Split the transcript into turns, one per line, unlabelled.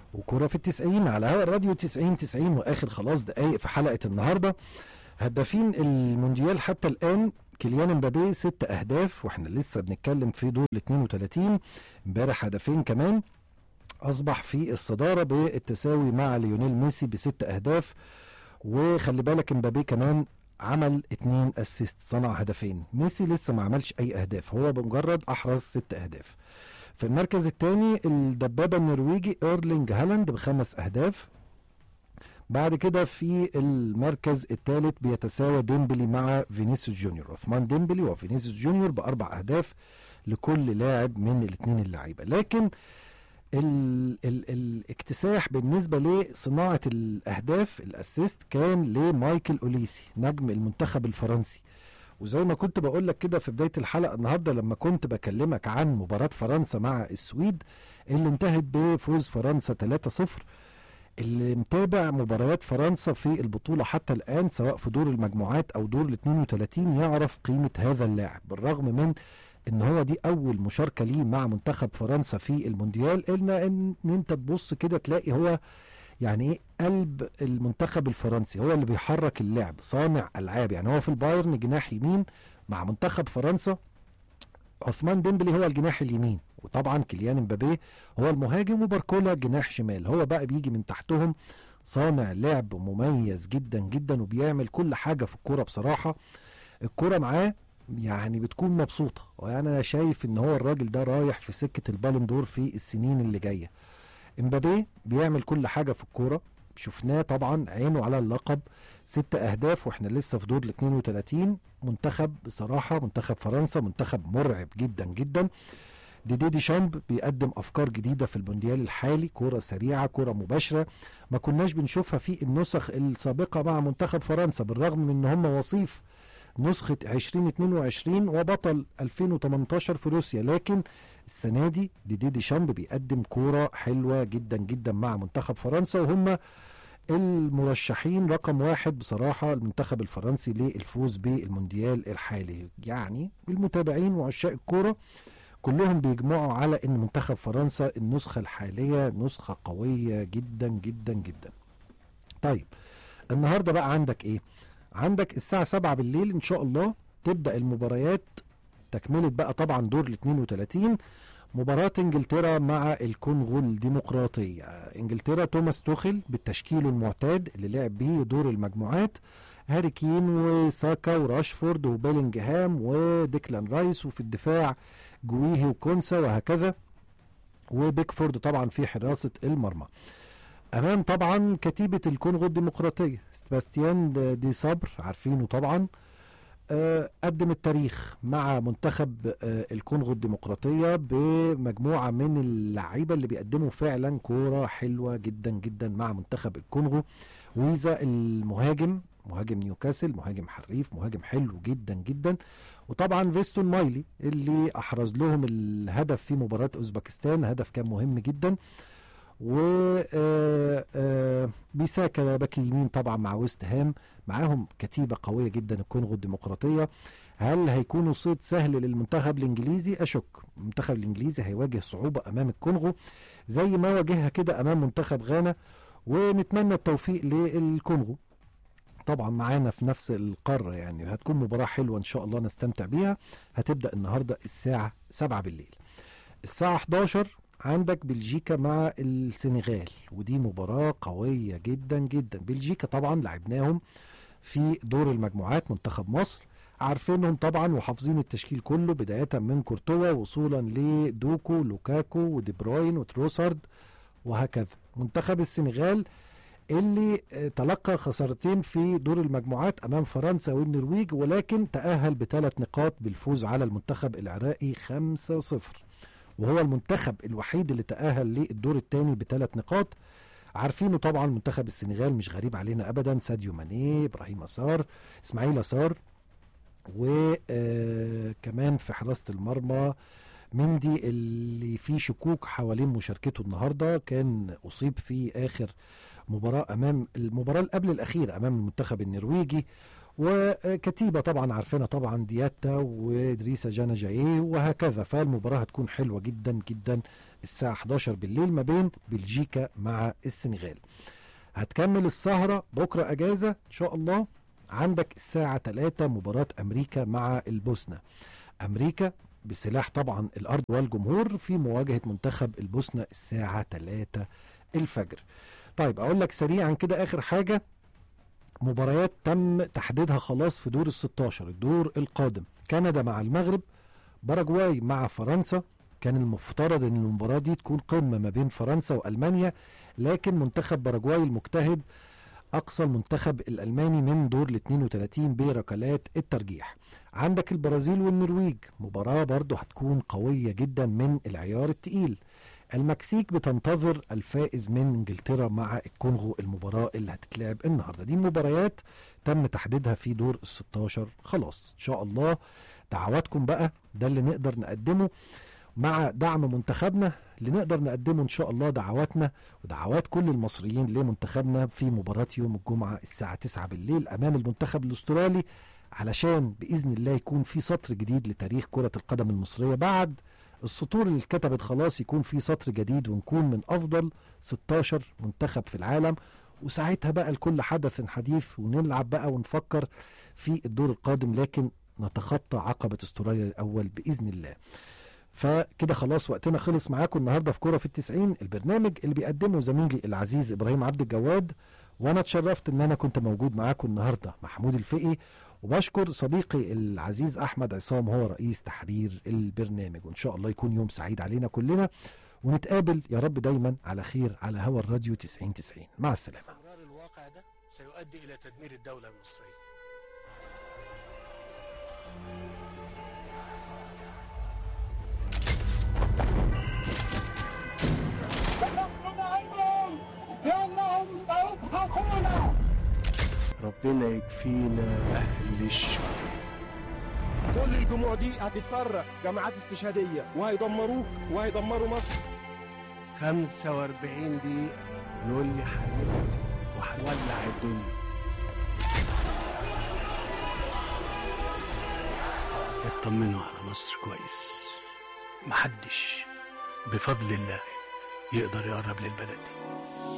وكرة في التسعين على هوا الراديو تسعين تسعين وآخر خلاص دقايق في حلقة النهاردة هدافين المونديال حتى الآن كيليان امبابي ست أهداف واحنا لسه بنتكلم في دور ال 32 امبارح هدفين كمان أصبح في الصدارة بالتساوي مع ليونيل ميسي بست أهداف وخلي بالك امبابي كمان عمل اتنين اسيست صنع هدفين ميسي لسه ما عملش اي اهداف هو بمجرد احرز ست اهداف في المركز الثاني الدبابه النرويجي ايرلينج هالاند بخمس اهداف بعد كده في المركز الثالث بيتساوى ديمبلي مع فينيسيوس جونيور عثمان ديمبلي وفينيسيوس جونيور باربع اهداف لكل لاعب من الاثنين اللعيبه لكن ال ال الاكتساح بالنسبه لصناعه الاهداف الاسيست كان لمايكل اوليسي نجم المنتخب الفرنسي وزي ما كنت بقول لك كده في بدايه الحلقه النهارده لما كنت بكلمك عن مباراه فرنسا مع السويد اللي انتهت بفوز فرنسا 3-0 اللي متابع مباريات فرنسا في البطوله حتى الان سواء في دور المجموعات او دور ال 32 يعرف قيمه هذا اللاعب بالرغم من ان هو دي اول مشاركه ليه مع منتخب فرنسا في المونديال الا ان, إن انت تبص كده تلاقي هو يعني ايه قلب المنتخب الفرنسي هو اللي بيحرك اللعب صانع العاب يعني هو في البايرن جناح يمين مع منتخب فرنسا عثمان ديمبلي هو الجناح اليمين وطبعا كيليان امبابي هو المهاجم وباركولا جناح شمال هو بقى بيجي من تحتهم صانع لعب مميز جدا جدا وبيعمل كل حاجه في الكوره بصراحه الكوره معاه يعني بتكون مبسوطه ويعني انا شايف ان هو الراجل ده رايح في سكه البالون دور في السنين اللي جايه امبابي بيعمل كل حاجه في الكوره شفناه طبعا عينه على اللقب ست اهداف واحنا لسه في دور ال 32 منتخب بصراحه منتخب فرنسا منتخب مرعب جدا جدا ديدي دي شامب بيقدم افكار جديده في المونديال الحالي كوره سريعه كوره مباشره ما كناش بنشوفها في النسخ السابقه مع منتخب فرنسا بالرغم من ان هم وصيف نسخه 2022 وبطل 2018 في روسيا لكن السنه دي ديدي دي شامب بيقدم كوره حلوه جدا جدا مع منتخب فرنسا وهم المرشحين رقم واحد بصراحه المنتخب الفرنسي للفوز بالمونديال الحالي يعني المتابعين وعشاق الكوره كلهم بيجمعوا على ان منتخب فرنسا النسخه الحاليه نسخه قويه جدا جدا جدا طيب النهارده بقى عندك ايه عندك الساعه 7 بالليل ان شاء الله تبدا المباريات تكمله بقى طبعا دور ال 32 مباراة انجلترا مع الكونغو الديمقراطية انجلترا توماس توخل بالتشكيل المعتاد اللي لعب بيه دور المجموعات هاري كين وساكا وراشفورد وبيلينجهام وديكلان رايس وفي الدفاع جويهي وكونسا وهكذا وبيكفورد طبعا في حراسة المرمى امام طبعا كتيبة الكونغو الديمقراطية سباستيان دي صبر عارفينه طبعا آه، قدم التاريخ مع منتخب آه، الكونغو الديمقراطية بمجموعة من اللعيبة اللي بيقدموا فعلا كورة حلوة جدا جدا مع منتخب الكونغو ويزا المهاجم مهاجم نيوكاسل مهاجم حريف مهاجم حلو جدا جدا وطبعا فيستون مايلي اللي احرز لهم الهدف في مباراة اوزبكستان هدف كان مهم جدا و آه، آه، بيساكا باك يمين طبعا مع ويست هام معاهم كتيبه قويه جدا الكونغو الديمقراطيه هل هيكونوا صيد سهل للمنتخب الانجليزي اشك المنتخب الانجليزي هيواجه صعوبه امام الكونغو زي ما واجهها كده امام منتخب غانا ونتمنى التوفيق للكونغو طبعا معانا في نفس القاره يعني هتكون مباراه حلوه ان شاء الله نستمتع بيها هتبدا النهارده الساعه 7 بالليل الساعه 11 عندك بلجيكا مع السنغال ودي مباراة قوية جدا جدا بلجيكا طبعا لعبناهم في دور المجموعات منتخب مصر عارفينهم طبعا وحافظين التشكيل كله بداية من كورتوا وصولا لدوكو لوكاكو ودي بروين وتروسارد وهكذا منتخب السنغال اللي آه، تلقى خسارتين في دور المجموعات امام فرنسا والنرويج ولكن تأهل بثلاث نقاط بالفوز على المنتخب العراقي 5-0 وهو المنتخب الوحيد اللي تأهل للدور الثاني بثلاث نقاط عارفينه طبعا منتخب السنغال مش غريب علينا ابدا ساديو ماني ابراهيم اسار اسماعيل اسار وكمان في حراسه المرمى مندي اللي فيه شكوك حوالين مشاركته النهارده كان اصيب في اخر مباراه امام المباراه اللي قبل الاخيره امام المنتخب النرويجي وكتيبة طبعا عارفينها طبعا دياتا ودريسا جانا جايه وهكذا فالمباراة هتكون حلوة جدا جدا الساعة 11 بالليل ما بين بلجيكا مع السنغال هتكمل السهرة بكرة أجازة إن شاء الله عندك الساعة 3 مباراة أمريكا مع البوسنة أمريكا بسلاح طبعا الأرض والجمهور في مواجهة منتخب البوسنة الساعة 3 الفجر طيب أقول لك سريعا كده آخر حاجة مباريات تم تحديدها خلاص في دور ال 16 الدور القادم كندا مع المغرب باراجواي مع فرنسا كان المفترض ان المباراه دي تكون قمه ما بين فرنسا والمانيا لكن منتخب باراجواي المجتهد اقصى المنتخب الالماني من دور ال 32 بركلات الترجيح عندك البرازيل والنرويج مباراه برضه هتكون قويه جدا من العيار التقيل المكسيك بتنتظر الفائز من انجلترا مع الكونغو المباراه اللي هتتلعب النهارده دي المباريات تم تحديدها في دور ال 16 خلاص ان شاء الله دعواتكم بقى ده اللي نقدر نقدمه مع دعم منتخبنا اللي نقدر نقدمه ان شاء الله دعواتنا ودعوات كل المصريين لمنتخبنا في مباراة يوم الجمعة الساعة 9 بالليل امام المنتخب الاسترالي علشان باذن الله يكون في سطر جديد لتاريخ كرة القدم المصرية بعد السطور اللي اتكتبت خلاص يكون في سطر جديد ونكون من افضل 16 منتخب في العالم وساعتها بقى لكل حدث حديث ونلعب بقى ونفكر في الدور القادم لكن نتخطى عقبة استراليا الأول بإذن الله فكده خلاص وقتنا خلص معاكم النهارده في كوره في التسعين البرنامج اللي بيقدمه زميلي العزيز ابراهيم عبد الجواد وانا اتشرفت ان انا كنت موجود معاكم النهارده محمود الفقي وبشكر صديقي العزيز احمد عصام هو رئيس تحرير البرنامج وان شاء الله يكون يوم سعيد علينا كلنا ونتقابل يا رب دايما على خير على هوا الراديو 90 90 مع السلامه
استمرار الواقع ده سيؤدي إلى تدمير الدولة المصرية
ونحن معهم لأنهم سيضحكون
ربنا يكفينا أهل الشر
كل الجموع دي هتتفرق جماعات استشهادية وهيدمروك وهيدمروا مصر
45 دقيقة يقول لي حبيبتي وهنولع الدنيا اطمنوا على مصر كويس محدش بفضل الله يقدر يقرب للبلد دي